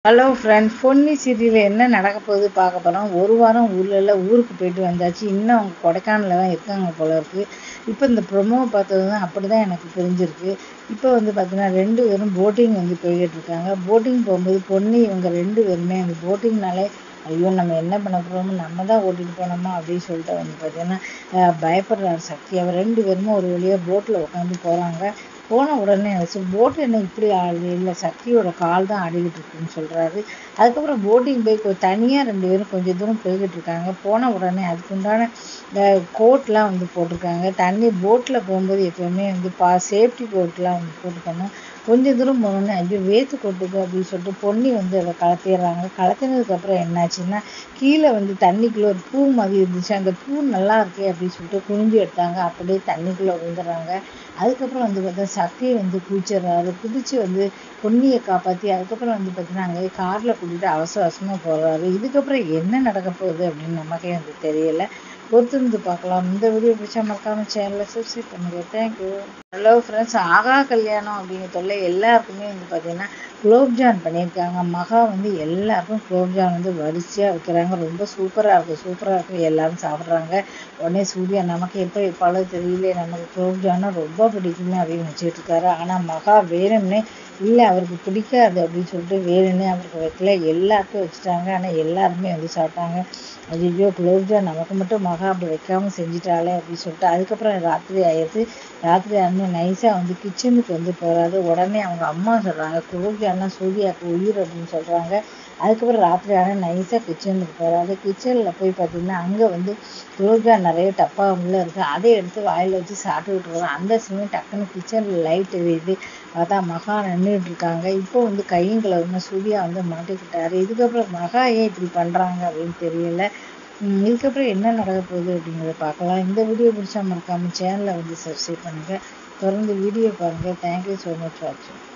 hello friends Ponni சீரியலில் என்ன நடக்க போகுது பார்க்க போகிறோம் ஒரு வாரம் ஊரில் இல்லை ஊருக்கு போயிட்டு வந்தாச்சு இன்னும் அவங்க கொடைக்கானலில் தான் இருக்காங்க போல இருக்குது இப்போ இந்த ப்ரொமோ பார்த்தது தான் அப்படி தான் எனக்கு புரிஞ்சிருக்கு இப்போ வந்து பார்த்தீங்கன்னா ரெண்டு பேரும் போட்டிங் வந்து போய்கிட்டு இருக்காங்க போட்டிங் போகும்போது பொன்னி இவங்க ரெண்டு பேருமே அந்த போட்டிங்னாலே ஐயோ நம்ம என்ன பண்ண போகிறோமோ நம்ம தான் ஓட்டிகிட்டு போனோமா அப்படின்னு சொல்லிட்டு வந்து பார்த்தீங்கன்னா பயப்படுறாரு சக்தி அவர் ரெண்டு பேருமே ஒரு வழியாக போட்டில் உட்காந்து போகிறாங்க போன உடனே நினச்சி போட்டு என்ன இப்படி ஆடுது இல்லை சக்தியோட கால் தான் ஆடிக்கிட்டு இருக்குன்னு சொல்கிறாரு அதுக்கப்புறம் போட்டிங் போய் தனியாக ரெண்டு பேரும் கொஞ்சம் தூரம் போய்கிட்டு இருக்காங்க போன உடனே அதுக்குண்டான கோட்லாம் வந்து போட்டிருக்காங்க தண்ணி போட்டில் போகும்போது எப்போவுமே வந்து பா சேஃப்டி கோட்லாம் வந்து போட்டுக்கணும் கொஞ்சம் தூரம் போனோடனே ஐயோ வேத்து கொட்டுது அப்படின்னு சொல்லிட்டு பொன்னி வந்து அதை கலத்திடுறாங்க கலத்தினதுக்கப்புறம் என்னாச்சுன்னா கீழே வந்து தண்ணிக்குள்ளே ஒரு பூ மாதிரி இருந்துச்சு அந்த பூ நல்லா இருக்கே அப்படின்னு சொல்லிட்டு குனிஞ்சு எடுத்தாங்க அப்படியே தண்ணிக்குள்ளே விழுந்துடுறாங்க அதுக்கப்புறம் வந்து பார்த்தா சக்தியை வந்து குதிச்சிடுறாரு குதிச்சு வந்து பொன்னியை காப்பாற்றி அதுக்கப்புறம் வந்து பார்த்தீங்கன்னா அங்கே காரில் கூட்டிகிட்டு அவசர அவசரமாக போடுறாரு இதுக்கப்புறம் என்ன நடக்க போகுது அப்படின்னு நமக்கே வந்து தெரியலை பொறுத்திருந்து பார்க்கலாம் இந்த வீடியோ பிடிச்சா மறக்காம சேனலை சப்ஸ்கிரைப் பண்ணுங்க தேங்க்யூ ஹலோ ஃப்ரெண்ட்ஸ் ஆகா கல்யாணம் அப்படிங்கிற தொல்லை எல்லாருக்குமே வந்து பார்த்தீங்கன்னா குலோப்ஜான் பண்ணியிருக்காங்க மகா வந்து எல்லாருக்கும் குலோப்ஜான் வந்து வரிசையாக வைக்கிறாங்க ரொம்ப சூப்பராக இருக்குது சூப்பராக இருக்குது எல்லாரும் சாப்பிட்றாங்க உடனே சூர்யா நமக்கு எப்போ எப்பாலும் தெரியல நமக்கு குலோப்ஜான்னா ரொம்ப பிடிக்குமே அப்படின்னு வச்சுட்டு இருக்காரு ஆனால் மகா வேணும்னே இல்லை அவருக்கு பிடிக்காது அப்படின்னு சொல்லிட்டு வேணும்னே அவருக்கு வைக்கல எல்லாருக்கும் வச்சுட்டாங்க ஆனால் எல்லாருமே வந்து சாப்பிட்டாங்க ஐயோ குலோப்ஜான் நமக்கு மட்டும் மகா அப்படி வைக்காமல் செஞ்சிட்டாலே அப்படின்னு சொல்லிட்டு அதுக்கப்புறம் ராத்திரி ஆயிடுது ராத்திரி ஆனே நைஸாக வந்து கிச்சனுக்கு வந்து போகிறாரு உடனே அவங்க அம்மா சொல்கிறாங்க குலோப்ஜான்லாம் சூர்யாவுக்கு உயிர் அப்படின்னு சொல்கிறாங்க அதுக்கப்புறம் ராத்திரி ஆனால் நைஸாக கிச்சனுக்கு போகிறாரு கிச்சனில் போய் பார்த்தீங்கன்னா அங்கே வந்து குலோப்ஜான் நிறைய டப்பா உள்ளே இருக்குது அதை எடுத்து வாயில் வச்சு சாப்பிட்டுக்கிட்டு வரோம் அந்த சமயம் டக்குன்னு கிச்சனில் லைட் எரியுது பார்த்தா மகா நின்றுட்டு இருக்காங்க இப்போ வந்து கையும் கிளவுன்னு சூர்யா வந்து மாட்டிக்கிட்டாரு இதுக்கப்புறம் மகா ஏன் இப்படி பண்ணுறாங்க அப்படின்னு தெரியல இதுக்கப்புறம் என்ன நடக்க போகுது அப்படிங்கிறத பார்க்கலாம் இந்த வீடியோ பிடிச்சா மறக்காமல் சேனலை வந்து சப்ஸ்கிரைப் பண்ணுங்கள் தொடர்ந்து வீடியோ பாருங்கள் தேங்க்யூ ஸோ மச் வாட்சிங்